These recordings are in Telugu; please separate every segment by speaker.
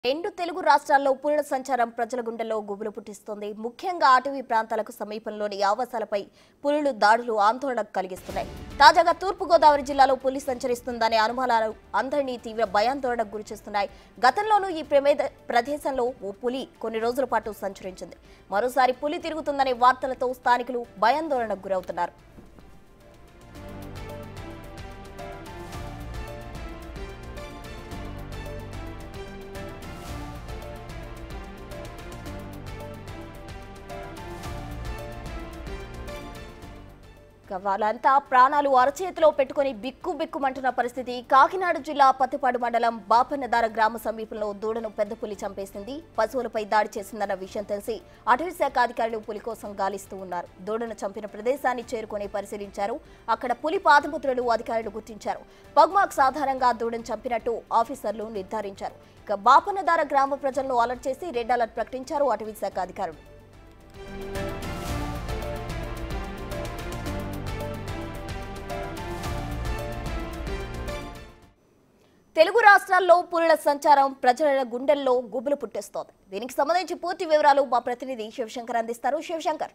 Speaker 1: రెండు తెలుగు రాష్ట్రాల్లో పులుల సంచారం ప్రజల గుండెల్లో గుబులు పుట్టిస్తోంది ముఖ్యంగా అటవీ ప్రాంతాలకు సమీపంలోని ఆవాసాలపై పులులు దాడులు ఆందోళన కలిగిస్తున్నాయి తాజాగా తూర్పుగోదావరి జిల్లాలో పులి సంచరిస్తుందనే అనుమానాలు అందరినీ తీవ్ర భయాందోళనకు గురిచేస్తున్నాయి గతంలోనూ ఈ ప్రమేద ప్రదేశంలో ఓ పులి కొన్ని రోజుల పాటు సంచరించింది మరోసారి పులి తిరుగుతుందనే వార్తలతో స్థానికులు భయాందోళనకు గురవుతున్నారు ఇక వాళ్ళంతా ప్రాణాలు అరచేతిలో పెట్టుకుని బిక్కు బిక్కుమంటున్న పరిస్థితి కాకినాడ జిల్లా పత్తిపాడు మండలం బాపన్నదార గ్రామ సమీపంలో దూడను పెద్ద పులి చంపేసింది పశువులపై దాడి చేసిందన్న విషయం తెలిసి అటవీ శాఖ అధికారులు పులి కోసం గాలిస్తూ ఉన్నారు దూడను చంపిన ప్రదేశాన్ని చేరుకొని పరిశీలించారు అక్కడ పులి పాదముద్రలు అధికారులు గుర్తించారు పగ్మాక్స్ ఆధారంగా దూడను చంపినట్టు ఆఫీసర్లు నిర్ధారించారు ఇక బాపన్నదార గ్రామ ప్రజలను అలర్ట్ చేసి రెడ్ అలర్ట్ ప్రకటించారు అటవీ శాఖ అధికారులు తెలుగు రాష్ట్రాల్లో పులుల సంచారం ప్రజల గుండెల్లో గుబులు పుట్టిస్తోంది దీనికి సంబంధించి పూర్తి వివరాలు మా ప్రతినిధి శివశంకర్ అందిస్తారు శివశంకర్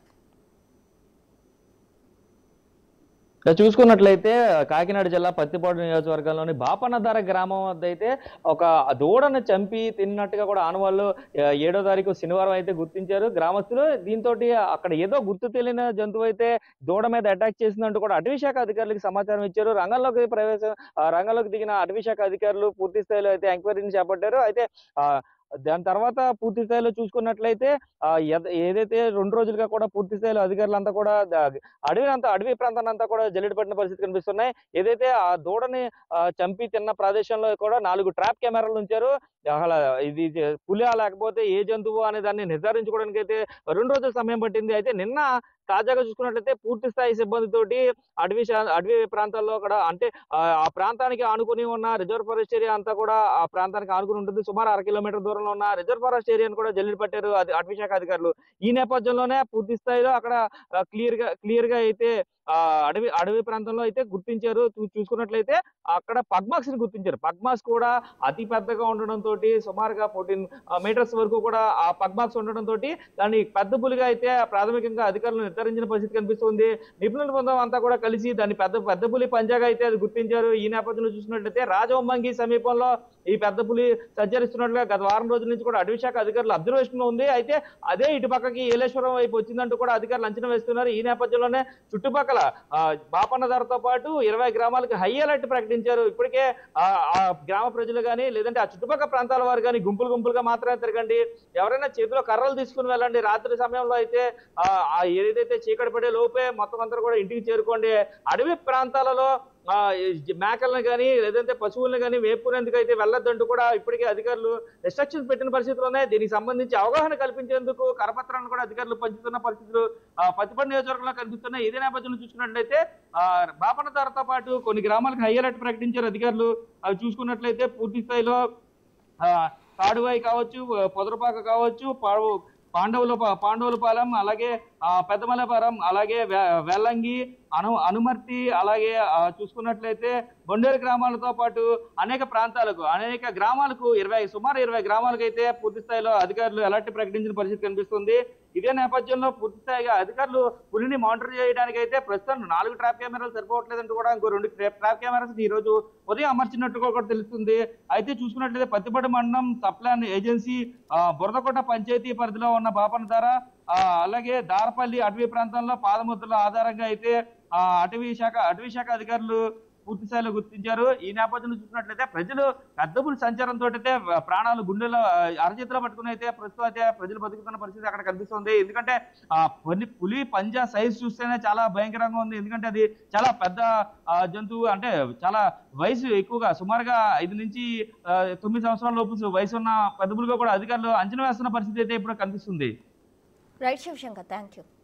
Speaker 2: ఇక చూసుకున్నట్లయితే కాకినాడ జిల్లా పత్తిపాడు నియోజకవర్గంలోని బాపన్నధార గ్రామం వద్ద అయితే ఒక దూడను చంపి తిన్నట్టుగా కూడా ఆనవాళ్ళు ఆ, ఏడో తారీఖు శనివారం అయితే గుర్తించారు గ్రామస్తులు దీంతో అక్కడ ఏదో గుర్తు తెలియని జంతువు అయితే దూడ మీద అటాక్ చేసిందంటూ కూడా అటవీ శాఖ అధికారులకు సమాచారం ఇచ్చారు రంగంలోకి ప్రవేశం ఆ, రంగంలోకి దిగిన అటవీ శాఖ అధికారులు పూర్తి స్థాయిలో అయితే ఎంక్వైరీని చేపట్టారు అయితే ఆ, దాని తర్వాత పూర్తి స్థాయిలో చూసుకున్నట్లయితే ఆ, ఎద- ఏదైతే రెండు రోజులుగా కూడా పూర్తి స్థాయిలో అధికారులంతా కూడా ద- అడవి అంతా అడవి ప్రాంతాన్ని అంతా కూడా జల్లెడ పట్టిన పరిస్థితి కనిపిస్తున్నాయి ఏదైతే ఆ దూడని ఆ, చంపి తిన్న ప్రదేశంలో కూడా నాలుగు ట్రాప్ కెమెరాలు ఉంచారు అసలు ఇది జ- పులి లేకపోతే ఏ జంతువు అనే దాన్ని నిర్ధారించుకోవడానికి అయితే రెండు రోజుల సమయం పట్టింది అయితే నిన్న తాజాగా చూసుకున్నట్లయితే పూర్తి స్థాయి సిబ్బందితోటి అడవి శా- అడవి ప్రాంతాల్లో కూడా అంటే ఆ ఆ ప్రాంతానికి ఆనుకుని ఉన్న రిజర్వ్ ఫారెస్ట్ ఏరియా అంతా కూడా ఆ ప్రాంతానికి ఆనుకుని ఉంటుంది సుమారు అర కిలోమీటర్ దూరంలో ఉన్న రిజర్వ్ ఫారెస్ట్ ఏరియాను కూడా జల్లెడ పట్టారు అది అటవీ శాఖ అధికారులు ఈ నేపథ్యంలోనే పూర్తి స్థాయిలో అక్కడ క్లియర్ గా క్లియర్ గా అయితే ఆ అడవి అడవి ప్రాంతంలో అయితే గుర్తించారు చూ- చూసుకున్నట్లయితే అక్కడ పగ్మాక్స్ ని గుర్తించారు పగ్మాక్స్ కూడా అతి పెద్దగా ఉండడం తోటి సుమారుగా ఫోర్టీన్ మీటర్స్ వరకు కూడా ఆ పగ్మాక్స్ ఉండడం తోటి దాన్ని పెద్ద పులిగా అయితే ప్రాథమికంగా అధికారులు నిర్ధారించిన పరిస్థితి కనిపిస్తుంది నిపుణుల బృందం అంతా కూడా కలిసి దాన్ని పెద్ద పెద్ద పులి పంజాగా అయితే అది గుర్తించారు ఈ నేపథ్యంలో చూసినట్లయితే రాజవంబంగి సమీపంలో ఈ పెద్ద పులి సంచరిస్తున్నట్లుగా గత వారం రోజుల నుంచి కూడా అటవీ శాఖ అధికారులు అబ్జర్వేషన్ లో ఉంది అయితే అదే ఇటు పక్కకి ఏలేశ్వరం వైపు వచ్చిందంటూ కూడా అధికారులు అంచనా వేస్తున్నారు ఈ నేపథ్యంలోనే చుట్టుపక్కల ఆ, బాపన్నదారతో పాటు ఇరవై గ్రామాలకు హై అలర్ట్ ప్రకటించారు ఇప్పటికే ఆ ఆ గ్రామ ప్రజలు కానీ లేదంటే ఆ చుట్టుపక్కల ప్రాంతాల వారు కానీ గుంపులు గుంపులుగా మాత్రమే తిరగండి ఎవరైనా చేతిలో కర్రలు తీసుకుని వెళ్ళండి రాత్రి సమయంలో అయితే ఆ ఆ ఏదైతే చీకటి పడే లోపే మొత్తం అంతా కూడా ఇంటికి చేరుకోండి అడవి ప్రాంతాలలో ఆ, ఈ మేకలను కానీ లేదంటే పశువులను కానీ వేపుకునేందుకు అయితే వెళ్ళొద్దంటూ కూడా ఇప్పటికే అధికారులు రెస్ట్రిక్షన్స్ పెట్టిన పరిస్థితులు ఉన్నాయి దీనికి సంబంధించి అవగాహన కల్పించేందుకు కరపత్రాలను కూడా అధికారులు పంచుతున్న పరిస్థితులు ఆ, పత్తిపడి నియోజకవర్గంలో కనిపిస్తున్నాయి ఇదే నేపథ్యంలో చూసుకున్నట్లయితే ఆ, బాపనదారతో పాటు కొన్ని గ్రామాలకు హై అలర్ట్ ప్రకటించారు అధికారులు అవి చూసుకున్నట్లయితే పూర్తి స్థాయిలో ఆ, తాడువాయి కావచ్చు పొదరపాక కావచ్చు పావు పాండవుల పాండవులపాలెం అలాగే ఆ, పెద్దమలపాలెం అలాగే వె- వెల్లంగి అను అనుమర్తి అలాగే ఆ, చూసుకున్నట్లయితే బొండేరు గ్రామాలతో పాటు అనేక ప్రాంతాలకు అనేక గ్రామాలకు ఇరవై సుమారు ఇరవై గ్రామాలకు అయితే పూర్తి స్థాయిలో అధికారులు అలర్ట్ ప్రకటించిన పరిస్థితి కనిపిస్తుంది ఇదే నేపథ్యంలో పూర్తి స్థాయిగా అధికారులు పులిని మానిటర్ చేయడానికి అయితే ప్రస్తుతం నాలుగు ట్రాప్ కెమెరాలు సరిపోవట్లేదంటూ కూడా ఇంకో రెండు ట్రాప్ కెమెరాస్ ఈ రోజు ఉదయం అమర్చినట్టుగా కూడా తెలుస్తుంది అయితే చూసుకున్నట్లయితే పత్తిపడి మండలం సప్లాన్ ఏజెన్సీ ఆ, బురదకోట పంచాయతీ పరిధిలో ఉన్న బాపన ధార ఆ, అలాగే దారపల్లి అటవీ ప్రాంతంలో పాదముద్రల ఆధారంగా అయితే ఆ, అటవీ శాఖ అటవీ శాఖ అధికారులు పూర్తి స్థాయిలో గుర్తించారు ఈ నేపథ్యంలో చూసినట్లయితే ప్రజలు పెద్దపులి సంచారంతో అయితే ప్రాణాలు గుండెలో ఆ, అరచేతిలో పట్టుకుని అయితే ప్రస్తుతం అయితే ప్రజలు బతుకుతున్న పరిస్థితి అక్కడ కనిపిస్తుంది ఎందుకంటే ఆ పులి పులి పంజా సైజ్ చూస్తేనే చాలా భయంకరంగా ఉంది ఎందుకంటే అది చాలా పెద్ద ఆ, జంతువు అంటే చాలా వయసు ఎక్కువగా సుమారుగా ఐదు నుంచి ఆ, తొమ్మిది సంవత్సరాల లోపు వయసు ఉన్న పెద్ద పులిగా కూడా అధికారులు అంచనా వేస్తున్న పరిస్థితి అయితే ఇప్పుడు కనిపిస్తుంది
Speaker 1: రైట్ శివశంకర్ థ్యాంక్ యూ